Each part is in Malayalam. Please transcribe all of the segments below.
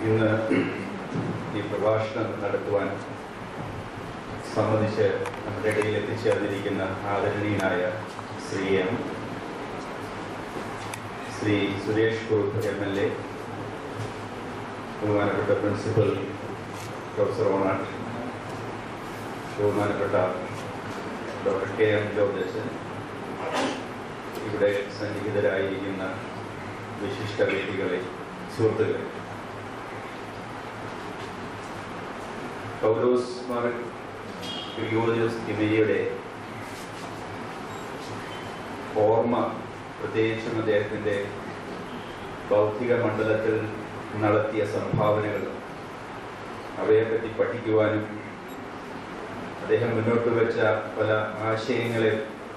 ഇന്ന് ഈ പ്രഭാഷണം നടത്തുവാൻ സംബന്ധിച്ച് നമ്മുടെ ഇടയിൽ എത്തിച്ചേർന്നിരിക്കുന്ന ആദരണീയനായ Shri M Shri Suresh Kurup M L A ബഹുമാനപ്പെട്ട പ്രിൻസിപ്പൽ പ്രൊഫസർ ഓണാട്ട് ബഹുമാനപ്പെട്ട ഡോക്ടർ കെ എം ജോർജൻ ഇവിടെ സന്നിഹിതരായിരിക്കുന്ന വിശിഷ്ട വ്യക്തികളെ സുഹൃത്തുക്കളെ പൗലോസ് മാർ ഗ്രിഗോറിയോസ് തിമരിയുടെ ഓർമ്മ പ്രത്യേകിച്ചും അദ്ദേഹത്തിൻ്റെ ബൗദ്ധിക മണ്ഡലത്തിൽ നടത്തിയ സംഭാവനകൾ അവയെപ്പറ്റി പഠിക്കുവാനും അദ്ദേഹം മുന്നോട്ട് വെച്ച പല ആശയങ്ങളെ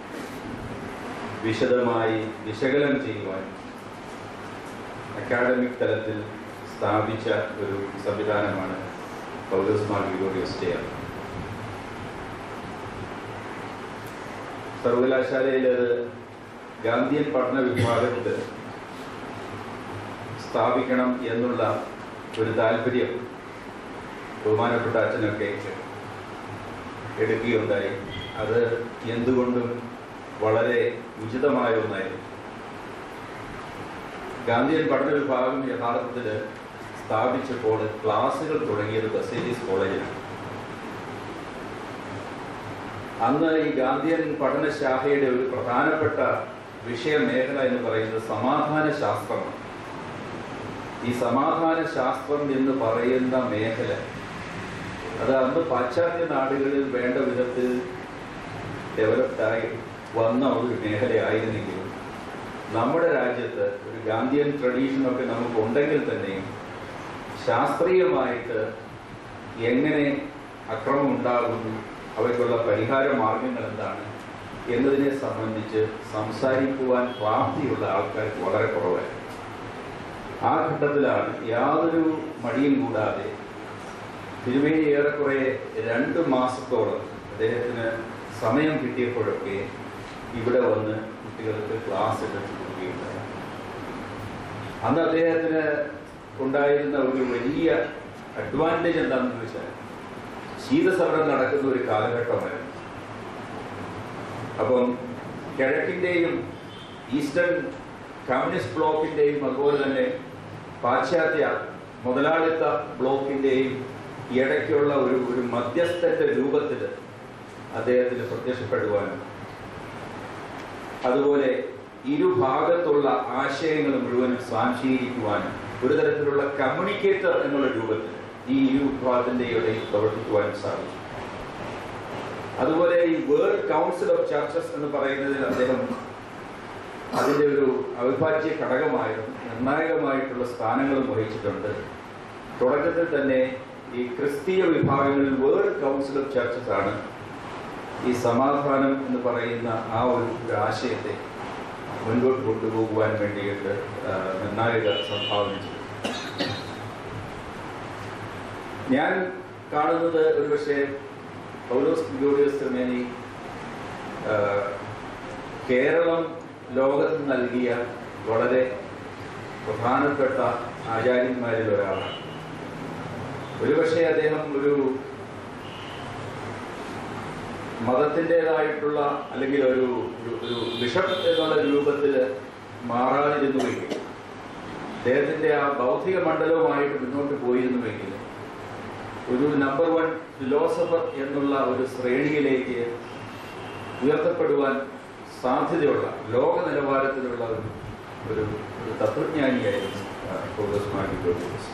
വിശദമായി വിശകലനം ചെയ്യുവാനും അക്കാഡമിക് തലത്തിൽ സ്ഥാപിച്ച ഒരു സംവിധാനമാണ് പൗലോസ് മാർ ഗ്രിഗോറിയസ് സ്റ്റേയർ സർവകലാശാലയിൽ അത് ഗാന്ധിയൻ പഠന വിഭാഗത്തിൽ സ്ഥാപിക്കണം എന്നുള്ള ഒരു താല്പര്യം ബഹുമാനപ്പെട്ട അച്ഛനൊക്കെ എടുക്കുകയുണ്ടായി അത് എന്തുകൊണ്ടും വളരെ ഉചിതമായ ഒന്നായിരുന്നു ഗാന്ധിയൻ പഠന വിഭാഗം യഥാർത്ഥത്തിൽ സ്ഥാപിച്ചപ്പോൾ ക്ലാസ്സുകൾ തുടങ്ങിയത് ബസേലീസ് കോളേജിലാണ് അന്ന് ഈ ഗാന്ധിയൻ പഠനശാഖയുടെ ഒരു പ്രധാനപ്പെട്ട വിഷയ മേഖല എന്ന് പറയുന്നത് സമാധാന ശാസ്ത്രമാണ് ഈ സമാധാന ശാസ്ത്രം എന്ന് പറയുന്ന മേഖല അത് അന്ന് പാശ്ചാത്യ നാടുകളിൽ വേണ്ട വിധത്തിൽ ഡെവലപ്ഡായി വന്ന ഒരു മേഖലയായിരുന്നെങ്കിലും നമ്മുടെ രാജ്യത്ത് ഒരു ഗാന്ധിയൻ ട്രഡീഷനൊക്കെ നമുക്ക് ഉണ്ടെങ്കിൽ തന്നെയും ശാസ്ത്രീയമായിട്ട് എങ്ങനെ അക്രമം ഉണ്ടാകുന്നു അവയ്ക്കുള്ള പരിഹാര മാർഗങ്ങൾ എന്താണ് എന്നതിനെ സംബന്ധിച്ച് സംസാരിക്കുവാൻ പ്രാപ്തിയുള്ള ആൾക്കാർ വളരെ കുറവായിരുന്നു ആ ഘട്ടത്തിലാണ് യാതൊരു മടിയും കൂടാതെ തിരുമേനി ഏറെക്കുറെ രണ്ട് മാസത്തോളം അദ്ദേഹത്തിന് സമയം കിട്ടിയപ്പോഴൊക്കെ ഇവിടെ വന്ന് കുട്ടികൾക്ക് ക്ലാസ് എടുത്ത് കൊടുക്കുകയുണ്ടായി അന്ന് അദ്ദേഹത്തിന് ഉണ്ടായിരുന്ന ഒരു വലിയ അഡ്വാൻറ്റേജ് എന്താണെന്ന് ചോദിച്ചാൽ ശീതസമരം നടക്കുന്ന ഒരു കാലഘട്ടമായിരുന്നു അപ്പം കിഴക്കിൻ്റെയും ഈസ്റ്റേൺ കമ്മ്യൂണിസ്റ്റ് ബ്ലോക്കിൻ്റെയും അതുപോലെ തന്നെ പാശ്ചാത്യ മുതലാളിത്ത ബ്ലോക്കിൻ്റെയും ഇടയ്ക്കുള്ള ഒരു ഒരു മധ്യസ്ഥന്റെ രൂപത്തിൽ അദ്ദേഹത്തിന് പ്രത്യക്ഷപ്പെടുവാനും അതുപോലെ ഇരുഭാഗത്തുള്ള ആശയങ്ങൾ മുഴുവനും സ്വാംശീകരിക്കുവാനും ഒരു തരത്തിലുള്ള കമ്മ്യൂണിക്കേറ്റർ എന്നുള്ള രൂപത്തിൽ ഈ ഇരു വിഭാഗത്തിന്റെ ഇടയിൽ പ്രവർത്തിക്കുവാനും സാധിച്ചു അതുപോലെ ഈ വേൾഡ് കൗൺസിൽ ഓഫ് ചർച്ചസ് എന്ന് പറയുന്നതിൽ അദ്ദേഹം അതിന്റെ ഒരു അവിഭാജ്യ ഘടകമായിരുന്നു നിർണായകമായിട്ടുള്ള സ്ഥാനങ്ങളും വഹിച്ചിട്ടുണ്ട് തുടക്കത്തിൽ തന്നെ ഈ ക്രിസ്തീയ വിഭാഗങ്ങളിൽ വേൾഡ് കൗൺസിൽ ഓഫ് ചർച്ചസ് ആണ് ഈ സമാധാനം എന്ന് പറയുന്ന ആ ഒരു ഒരു ആശയത്തെ മുൻപോട്ട് കൊണ്ടുപോകുവാൻ വേണ്ടിയിട്ട് ആ, നിർണായക സംഭാവന ചെയ്തു ഞാൻ കാണുന്നത് ഒരുപക്ഷെ പൗലോസ് ഗ്രിഗോറിയസ് തിരുമേനി ആ, കേരളം ലോകത്തിന് നൽകിയ വളരെ പ്രധാനപ്പെട്ട ആചാര്യന്മാരിൽ ഒരാളാണ് ഒരുപക്ഷെ അദ്ദേഹം ഒരു മതത്തിൻ്റെതായിട്ടുള്ള അല്ലെങ്കിൽ ഒരു ഒരു- ഒരു ബിഷപ്പ് എന്നുള്ള രൂപത്തിൽ മാറാതിരുന്നുവെങ്കിൽ അദ്ദേഹത്തിൻ്റെ ആ ബൗദ്ധിക മണ്ഡലവുമായിട്ട് മുന്നോട്ട് പോയിരുന്നുവെങ്കിൽ ഒരു നമ്പർ വൺ ഫിലോസഫർ എന്നുള്ള ഒരു ശ്രേണിയിലേക്ക് ഉയർത്തപ്പെടുവാൻ സാധ്യതയുള്ള ലോക നിലവാരത്തിലുള്ള ഒരു ഒരു ഒരു തത്വജ്ഞാനിയായിരുന്നു ആ, പൗലോസ് മാർ ഗ്രിഗോറിയോസ്.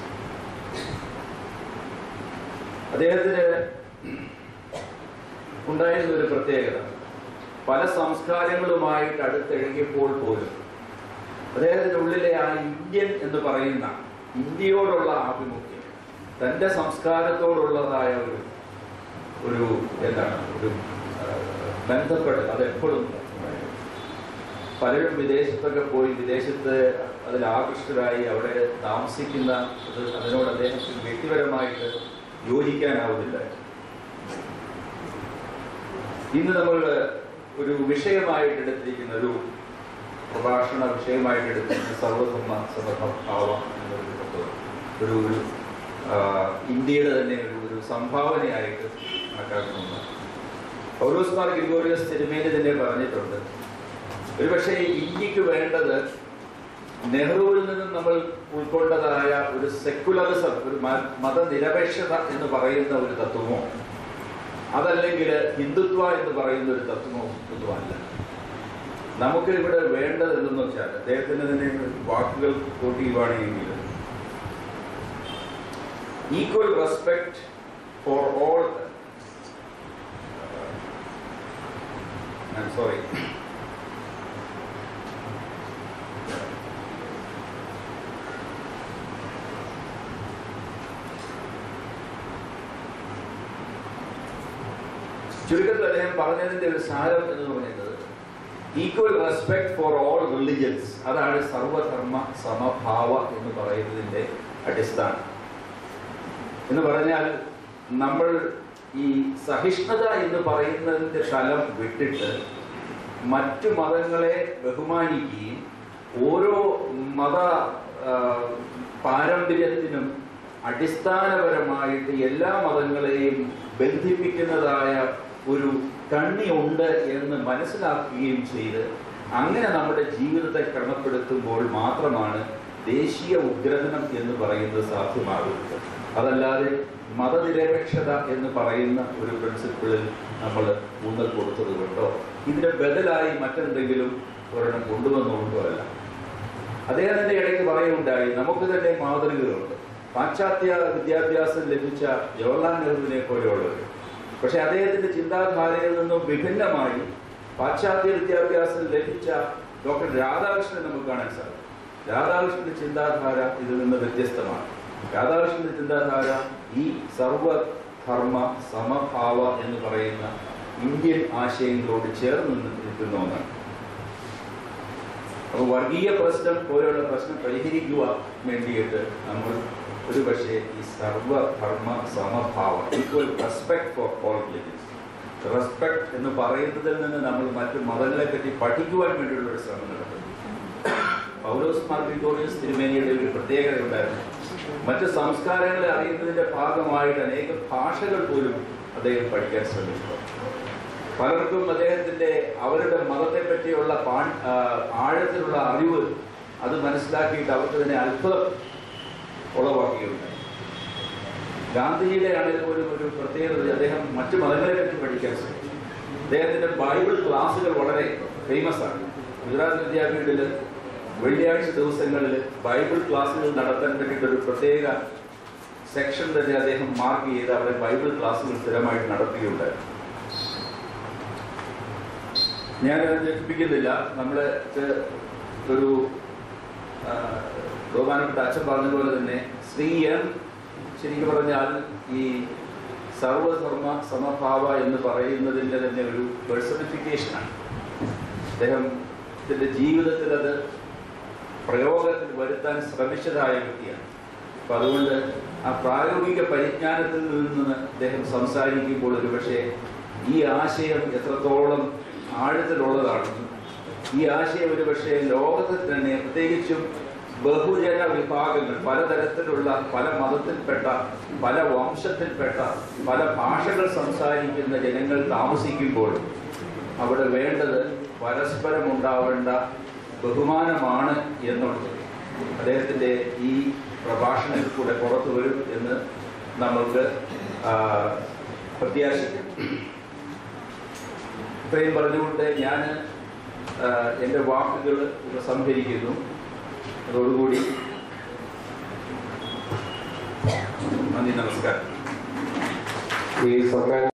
അദ്ദേഹത്തിന് ഉണ്ടായിരുന്ന ഒരു പ്രത്യേകത പല സംസ്കാരങ്ങളുമായിട്ട് അടുത്തിഴകിയപ്പോൾ പോലും അദ്ദേഹത്തിന്റെ ഉള്ളിലെ ആ ഇന്ത്യൻ എന്ന് പറയുന്ന ഇന്ത്യയോടുള്ള ആഭിമുഖ്യം തന്റെ സംസ്കാരത്തോടുള്ളതായ ഒരു ഒരു എന്താണ് ഒരു ആ, ബന്ധപ്പെടൽ അത് എപ്പോഴും ഉണ്ടായിരുന്നു. പലരും വിദേശത്തൊക്കെ പോയി വിദേശത്ത് അതിൽ ആകൃഷ്ടരായി അവിടെ താമസിക്കുന്ന അത് അതിനോട് അദ്ദേഹത്തിന് വ്യക്തിപരമായിട്ട് യോജിക്കാനാവുന്നില്ല ഇന്ന് നമ്മൾ ഒരു വിഷയമായിട്ട് എടുത്തിരിക്കുന്ന ഒരു പ്രഭാഷണ വിഷയമായിട്ട് എടുത്തിരിക്കുന്ന സർവധർമ്മ സമഭാവം എന്നൊരു പുസ്തകം ഒരു ഒരു ആ, ഇന്ത്യയുടെ തന്നെ ഒരു ഒരു സംഭാവനയായിട്ട് കണക്കാക്കുന്നുണ്ട് പൗലോസ്മാർ ഗ്രിഗോറിയസ് തിരുമേനി തന്നെ പറഞ്ഞിട്ടുണ്ട് ഒരുപക്ഷെ ഇന്ത്യക്ക് വേണ്ടത് നെഹ്റുവിൽ നിന്നും നമ്മൾ ഉൾക്കൊണ്ടതായ ഒരു സെക്കുലറിസം ഒരു മ- മതനിരപേക്ഷത എന്ന് പറയുന്ന ഒരു തത്വമോ അതല്ലെങ്കിൽ ഹിന്ദുത്വ എന്ന് പറയുന്ന ഒരു തത്വമോ ഒന്നുമല്ല നമുക്ക് ഇവിടെ വേണ്ടത് എന്തെന്ന് വെച്ചാൽ അദ്ദേഹത്തിന് തന്നെ വാക്കുകൾ കൂട്ടിയുവാണെങ്കിൽ equal respect for all sorry ചുരുക്കത്തിൽ അദ്ദേഹം പറഞ്ഞതിന്റെ ഒരു സാരം എന്ന് പറയുന്നത് equal respect for all religions അതാണ് സർവധർമ്മ സമഭാവ എന്ന് പറയുന്നതിന്റെ അടിസ്ഥാനം എന്ന് പറഞ്ഞാൽ നമ്മൾ ഈ സഹിഷ്ണുത എന്ന് പറയുന്നതിന്റെ തലം വിട്ടിട്ട് മറ്റു മതങ്ങളെ ബഹുമാനിക്കുകയും ഓരോ മത ആ, പാരമ്പര്യത്തിനും അടിസ്ഥാനപരമായിട്ട് എല്ലാ മതങ്ങളെയും ബന്ധിപ്പിക്കുന്നതായ ഒരു കണ്ണി ഉണ്ട് എന്ന് മനസ്സിലാക്കുകയും ചെയ്ത് അങ്ങനെ നമ്മുടെ ജീവിതത്തെ ക്രമപ്പെടുത്തുമ്പോൾ മാത്രമാണ് ദേശീയ ഉഗ്രഹണം എന്ന് പറയുന്നത് സാധ്യമാകുന്നത് അതല്ലാതെ മതനിരപേക്ഷത എന്ന് പറയുന്ന ഒരു പ്രിൻസിപ്പിളിൽ നമ്മൾ ഊന്നൽ കൊടുത്തത് കൊണ്ടോ ഇതിന് ബദലായി മറ്റെന്തെങ്കിലും ഒരെണ്ണം കൊണ്ടുവന്നുകൊണ്ടോ അല്ല അദ്ദേഹത്തിന്റെ ഇടയ്ക്ക് പറയുകയുണ്ടായി നമുക്ക് തന്നെ മാതൃകകളുണ്ട് പാശ്ചാത്യ വിദ്യാഭ്യാസം ലഭിച്ച ജവഹർലാൽ നെഹ്റുവിനെ പോലെയുള്ളവർ പക്ഷെ അദ്ദേഹത്തിന്റെ ചിന്താധാരയിൽ നിന്നും വിഭിന്നമായി പാശ്ചാത്യ വിദ്യാഭ്യാസം ലഭിച്ച ഡോക്ടർ രാധാകൃഷ്ണൻ നമുക്ക് കാണാൻ സാധിക്കും രാധാകൃഷ്ണന്റെ ചിന്താധാര ഇതിൽ നിന്ന് വ്യത്യസ്തമാണ് രാധാകൃഷ്ണന്റെ ചിന്താധാര ഈ സർവധർമ്മ സമഭാവ എന്ന് പറയുന്ന ഇന്ത്യൻ ആശയങ്ങളോട് ചേർന്ന് നിൽക്കുന്ന ഒന്നാണ് അപ്പോൾ വർഗീയ പ്രശ്നം പോലെയുള്ള പ്രശ്നം പരിഹരിക്കുവാൻ വേണ്ടിയിട്ട് നമ്മൾ ഒരു പക്ഷേ ഈ സർവധർമ്മ സമഭാവം equal respect for all religions respect എന്ന് പറയുന്നതിൽ നിന്ന് നമ്മൾ മറ്റു മതങ്ങളെ പറ്റി പഠിക്കുവാൻ വേണ്ടിയുള്ള ഒരു ശ്രമം നടത്തുന്നു പൗലോസ് മാർ ഗ്രിഗോറിയസ് തിരുമേനിയുടെ ഒരു പ്രത്യേകത ഉണ്ടായിരുന്നു മറ്റ് സംസ്കാരങ്ങളെ അറിയുന്നതിന്റെ ഭാഗമായിട്ട് അനേക ഭാഷകൾ പോലും അദ്ദേഹം പഠിക്കാൻ ശ്രമിച്ചു പലർക്കും അദ്ദേഹത്തിന്റെ അവരുടെ മതത്തെ പറ്റിയുള്ള പാ- ആ, ആഴത്തിലുള്ള അറിവ് അത് മനസ്സിലാക്കിയിട്ട് അവർക്ക് തന്നെ അത്ഭുതം ഉളവാക്കിയുണ്ടായി ഗാന്ധിജിയുടെ ആണെങ്കിൽ ഒരു ഒരു പ്രത്യേകത അദ്ദേഹം മറ്റു മതങ്ങളെ പറ്റി പഠിക്കാൻ ശ്രമിച്ചു അദ്ദേഹത്തിന്റെ ബൈബിൾ ക്ലാസ്സുകൾ വളരെ ഫേമസ് ആണ് ഗുജറാത്ത് വിദ്യാപീഠത്തിൽ വെള്ളിയാഴ്ച ദിവസങ്ങളിൽ ബൈബിൾ ക്ലാസ്സുകൾ നടത്താൻ വേണ്ടിയിട്ട് ഒരു പ്രത്യേക സെക്ഷൻ തന്നെ അദ്ദേഹം മാർക്ക് ചെയ്ത് അവിടെ ബൈബിൾ ക്ലാസ്സുകൾ സ്ഥിരമായിട്ട് നടത്തുകയുണ്ടായിരുന്നു ഞാൻ ജയിപ്പിക്കുന്നില്ല നമ്മള് ഇത് ഒരു ആ, ബഹുമാനപ്പെട്ട അച്ഛൻ പറഞ്ഞതുപോലെ തന്നെ സ്ത്രീയം ശരിക്കും പറഞ്ഞാൽ ഈ സർവധർമ്മ സമഭാവ എന്ന് പറയുന്നതിൻ്റെ തന്നെ ഒരു പേഴ്സണിഫിക്കേഷനാണ് അദ്ദേഹത്തിന്റെ ജീവിതത്തിൽ അത് പ്രയോഗത്തിൽ വരുത്താൻ ശ്രമിച്ചതായ വ്യക്തിയാണ് അപ്പൊ അതുകൊണ്ട് ആ പ്രായോഗിക പരിജ്ഞാനത്തിൽ നിന്ന് അദ്ദേഹം സംസാരിക്കുമ്പോൾ ഒരുപക്ഷെ ഈ ആശയം എത്രത്തോളം ആഴത്തിലുള്ളതാണെന്നും ഈ ആശയം ഒരുപക്ഷെ ലോകത്തിൽ തന്നെ പ്രത്യേകിച്ചും ബഹുജന വിഭാഗങ്ങൾ പലതരത്തിലുള്ള പല മതത്തിൽപ്പെട്ട പല വംശത്തിൽപ്പെട്ട പല ഭാഷകൾ സംസാരിക്കുന്ന ജനങ്ങൾ താമസിക്കുമ്പോൾ അവിടെ വേണ്ടത് പരസ്പരം ഉണ്ടാവേണ്ട ബഹുമാനമാണ് എന്നുള്ളത് അദ്ദേഹത്തിന്റെ ഈ പ്രഭാഷണത്തിൽ കൂടെ പുറത്തു വരും എന്ന് നമ്മൾക്ക് ആ, പ്രത്യാശിക്കാം ഇത്രയും പറഞ്ഞുകൊണ്ട് ഞാൻ എൻ്റെ വാക്കുകൾ സംഭരിക്കുന്നു അതോടുകൂടി നന്ദി നമസ്കാരം ഈ സർക്കാർ